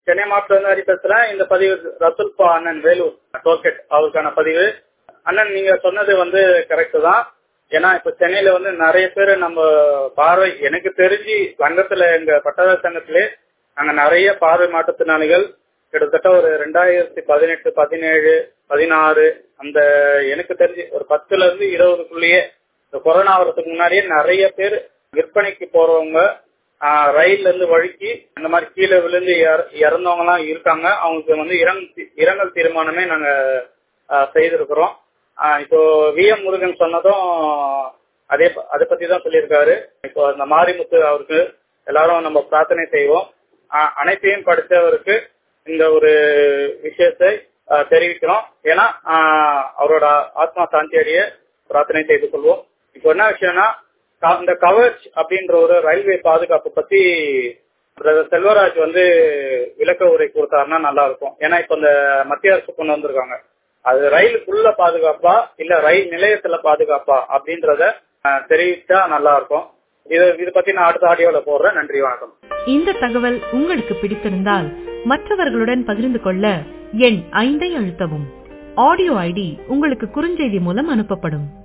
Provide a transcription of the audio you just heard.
சென்னை மாவட்ட வந்து அடிப்படையில் இந்த பதிவு ரசுல்பா அண்ணன் வேலூர் டோல்கேட் அவருக்கான பதிவு அண்ணன் நீங்க சொன்னது வந்து கரெக்ட் தான் ஏன்னா இப்ப சென்னையில வந்து நிறைய பேர் நம்ம பார்வை எனக்கு தெரிஞ்சு சங்கத்துல எங்க பட்டதாரி சங்கத்திலே நாங்க நிறைய பார்வை மாற்றுத்திறனாளிகள் கிட்டத்தட்ட ஒரு ரெண்டாயிரத்தி பதினெட்டு பதினேழு பதினாறு அந்த எனக்கு தெரிஞ்சு ஒரு பத்துல இருந்து இருபதுக்குள்ளேயே இந்த கொரோனா வரதுக்கு முன்னாடியே நிறைய பேர் விற்பனைக்கு போறவங்க ஆஹ் ரயில்ல இருந்து வழுக்கி இந்த மாதிரி கீழே விழுந்து இற- இறந்தவங்க எல்லாம் இருக்காங்க அவங்களுக்கு வந்து இரங் இரங்கல் தீர்மானமே நாங்க ஆஹ் செய்திருக்கிறோம் ஆஹ் இப்போ வி எம் முருகன் சொன்னதும் அதே ப- அதை பத்தி தான் சொல்லியிருக்காரு இப்போ அந்த மாரிமுத்து அவருக்கு எல்லாரும் நம்ம பிரார்த்தனை செய்வோம் ஆஹ் அனைத்தையும் படித்தவருக்கு இந்த ஒரு விஷயத்தை ஆஹ் தெரிவிக்கிறோம் ஏன்னா ஆஹ் அவரோட ஆத்மா சாந்தி அடைய பிரார்த்தனை செய்து கொள்வோம் இப்போ என்ன விஷயம்னா க- இந்த கவச் அப்படின்ற ஒரு ரயில்வே பாதுகாப்பு பத்தி பிரதர் செல்வராஜ் வந்து விளக்க உரை கொடுத்தாருன்னா நல்லா இருக்கும் ஏன்னா இப்ப இந்த மத்திய அரசு கொண்டு வந்திருக்காங்க அது ரயிலுக்குள்ள பாதுகாப்பா இல்ல ரயில் நிலையத்துல பாதுகாப்பா அப்படின்றத ஆஹ், தெரிவித்தா நல்லா இருக்கும் இது இது பத்தி நான் அடுத்த ஆடியோல போடுறேன் நன்றி வணக்கம் இந்த தகவல் உங்களுக்கு பிடித்திருந்தால் மற்றவர்களுடன் பகிர்ந்து கொள்ள எண் ஐந்தை அழுத்தவும் ஆடியோ ஐடி உங்களுக்கு குறுஞ்செய்தி மூலம் அனுப்பப்படும்